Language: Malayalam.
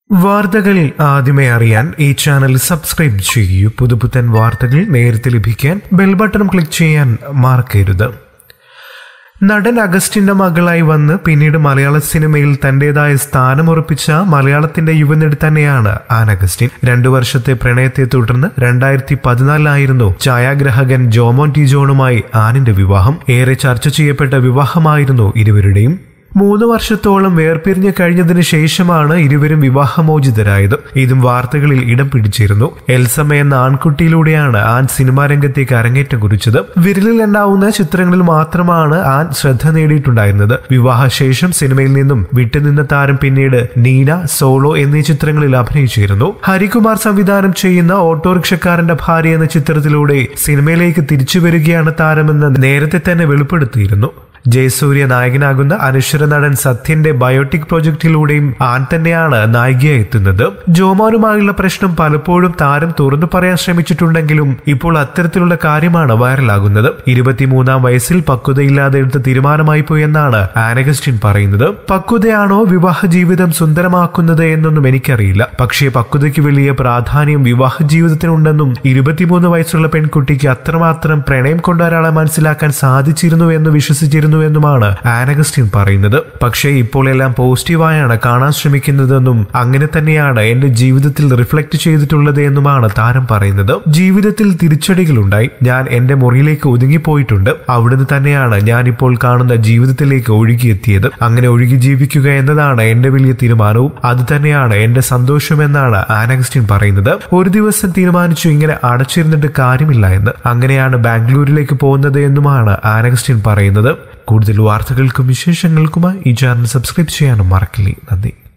വാർത്തകൾ ആദ്യമേ അറിയാൻ ഈ ചാനൽ സബ്സ്ക്രൈബ് ചെയ്യൂ പുതുപുത്തൻ വാർത്തകൾ നേരത്തെ ലഭിക്കാൻ ബെൽ ബട്ടൺ ക്ലിക്ക് ചെയ്യാൻ മറക്കരുത് നടൻ അഗസ്റ്റിന്റെ മകളായി വന്ന് പിന്നീട് മലയാള സിനിമയിൽ തന്റേതായ സ്ഥാനമുറപ്പിച്ച മലയാളത്തിന്റെ യുവനടി തന്നെയാണ് ആൻ അഗസ്റ്റിൻ രണ്ടു വർഷത്തെ പ്രണയത്തെ തുടർന്ന് രണ്ടായിരത്തി പതിനാലിലായിരുന്നു ഛായാഗ്രാഹകൻ ജോമോൻ ടി ജോണുമായി ആനിന്റെ വിവാഹം ഏറെ ചർച്ച ചെയ്യപ്പെട്ട വിവാഹമായിരുന്നു ഇരുവരുടെയും മൂന്ന് വർഷത്തോളം വേർപിരിഞ്ഞ് കഴിഞ്ഞതിന് ശേഷമാണ് ഇരുവരും വിവാഹമോചിതരായത് ഇതും വാർത്തകളിൽ ഇടം പിടിച്ചിരുന്നു എൽസമ്മ എന്ന ആൺകുട്ടിയിലൂടെയാണ് ആൻ സിനിമാ രംഗത്തേക്ക് അരങ്ങേറ്റം കുറിച്ചത് വിരലിൽ എണ്ണാവുന്ന ചിത്രങ്ങളിൽ മാത്രമാണ് ആൻ ശ്രദ്ധ നേടിയിട്ടുണ്ടായിരുന്നത് വിവാഹശേഷം സിനിമയിൽ നിന്നും വിട്ടുനിന്ന താരം പിന്നീട് നീന സോളോ എന്നീ ചിത്രങ്ങളിൽ അഭിനയിച്ചിരുന്നു ഹരികുമാർ സംവിധാനം ചെയ്യുന്ന ഓട്ടോറിക്ഷക്കാരന്റെ ഭാര്യ എന്ന ചിത്രത്തിലൂടെ സിനിമയിലേക്ക് തിരിച്ചു വരികയാണ് താരമെന്ന് നേരത്തെ തന്നെ വെളിപ്പെടുത്തിയിരുന്നു ജയസൂര്യ നായകനാകുന്ന അനശ്വര നടൻ സത്യന്റെ ബയോട്ടിക് പ്രോജക്റ്റിലൂടെയും ആൻ തന്നെയാണ് നായികയായി എത്തുന്നത് ജോമാനുമായുള്ള പ്രശ്നം പലപ്പോഴും താരം തുറന്നു പറയാൻ ശ്രമിച്ചിട്ടുണ്ടെങ്കിലും ഇപ്പോൾ അത്തരത്തിലുള്ള കാര്യമാണ് വൈറലാകുന്നത് ഇരുപത്തിമൂന്നാം വയസ്സിൽ പക്വതയില്ലാതെ എടുത്ത തീരുമാനമായി പോയെന്നാണ് ആനഗസ്റ്റിൻ പറയുന്നത് പക്വതയാണോ വിവാഹ ജീവിതം സുന്ദരമാക്കുന്നത് എന്നൊന്നും എനിക്കറിയില്ല പക്ഷേ പക്വതയ്ക്ക് വലിയ പ്രാധാന്യം വിവാഹ ജീവിതത്തിനുണ്ടെന്നും ഇരുപത്തിമൂന്ന് വയസ്സുള്ള പെൺകുട്ടിക്ക് അത്രമാത്രം പ്രണയം കൊണ്ട് ഒരാളെ മനസ്സിലാക്കാൻ സാധിച്ചിരുന്നു എന്ന് വിശ്വസിച്ചിരുന്നു എന്നുമാണ് ആനഗസ്റ്റിൻ പറയുന്നത് പക്ഷേ ഇപ്പോൾ എല്ലാം പോസിറ്റീവായാണ് കാണാൻ ശ്രമിക്കുന്നതെന്നും അങ്ങനെ തന്നെയാണ് എന്റെ ജീവിതത്തിൽ റിഫ്ലക്ട് ചെയ്തിട്ടുള്ളത് എന്നുമാണ് താരം പറയുന്നത് ജീവിതത്തിൽ തിരിച്ചടികളുണ്ടായി ഞാൻ എന്റെ മുറിയിലേക്ക് ഒതുങ്ങിപ്പോയിട്ടുണ്ട് അവിടുന്ന് തന്നെയാണ് ഞാൻ ഇപ്പോൾ കാണുന്ന ജീവിതത്തിലേക്ക് ഒഴുകിയെത്തിയത് അങ്ങനെ ഒഴുകി ജീവിക്കുക എന്നതാണ് എന്റെ വലിയ തീരുമാനവും അത് തന്നെയാണ് എന്റെ സന്തോഷമെന്നാണ് ആനഗസ്റ്റിൻ പറയുന്നത് ഒരു ദിവസം തീരുമാനിച്ചു ഇങ്ങനെ അടച്ചിരുന്നിട്ട് കാര്യമില്ല എന്ന് അങ്ങനെയാണ് ബാംഗ്ലൂരിലേക്ക് പോകുന്നത് എന്നുമാണ് ആനഗസ്റ്റിൻ പറയുന്നത് കൂടുതൽ വാർത്തകൾക്കും വിശേഷങ്ങൾക്കുമായി ഈ ചാനൽ സബ്സ്ക്രൈബ് ചെയ്യാനും മറക്കില്ലേ നന്ദി